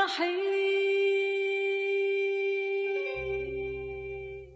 الرحيل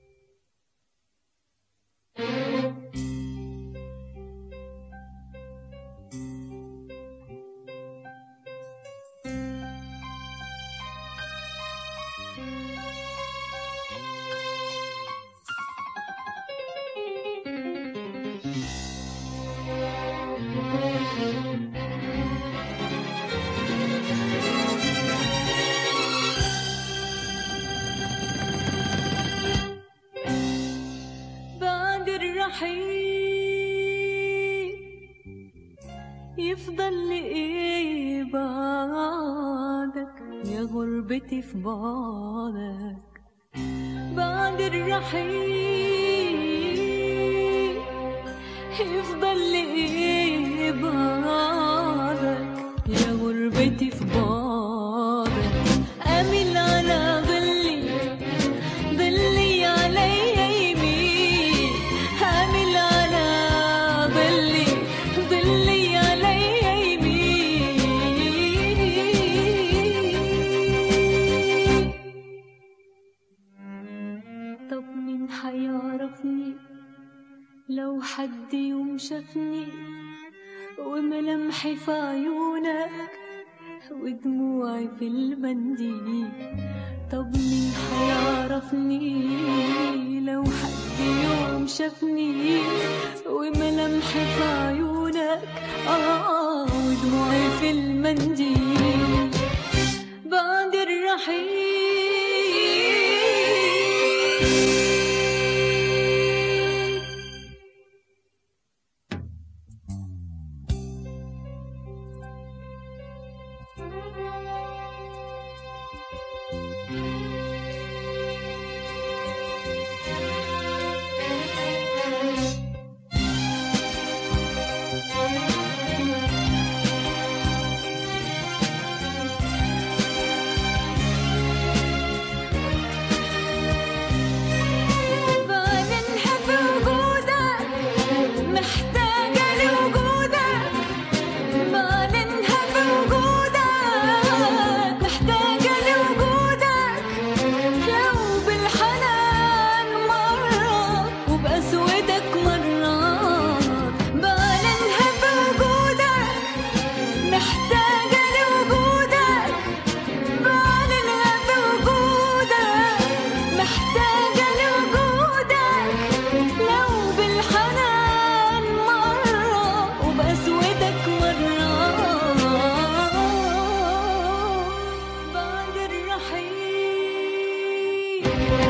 بعد الرحيل يفضل لي ايه بعدك يا غربتي في بعدك بعد الرحيل يفضل لي ايه بعدك يا غربتي في بعدك اميل على ظلي ظلي علي يمين حامل على ظلي ظلي علي يمين طب مين حيعرفني لو حد يوم شافني وملامحي في عيونك ودموعي في المنديل طب مين حيعرفني لو حد يوم شافني وملامحي في عيونك آه ودموعي في المنديل بعد الرحيل بعلنها بوجودك محتاجة لوجودك بعلنها بوجودك محتاجة لوجودك لو بالحنان مرة وبقسوتك مرة بعلنها بوجودك محتاجة لوجودك بعلنها بوجودك محتاجة لوجودك لو بالحنان مرة وبقسوتك مرة بعد الرحيل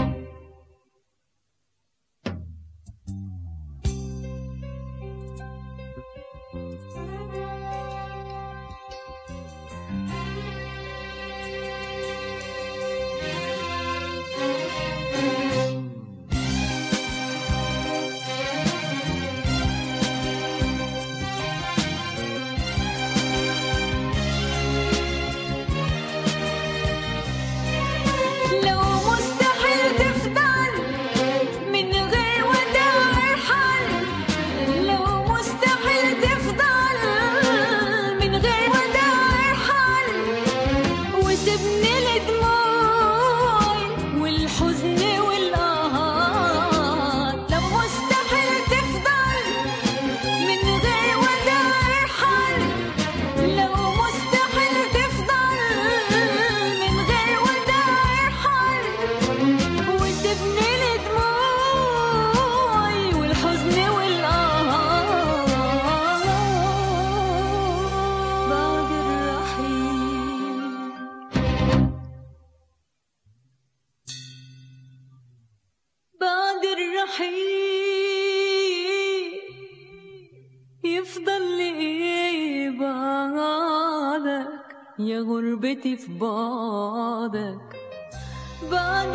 لو مستحيل تفضل من غير وداع ارحل لو مستحيل تفضل من غير وداع ارحل وسيبني لدموعي والحزن والقهر لو مستحيل تفضل من غير وداع ارحل لو مستحيل تفضل من غير وداع ارحل وسيبني لدموعي والحزن والقهر بعد الرحيل بعد الرحيل يفضل لي ايه بعدك يا غربتي في بعدك بعد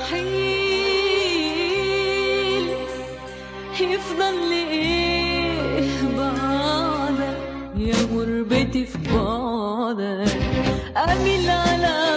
الرحيل يفضل لي ايه بعدك يا غربتي في بعدك اميل على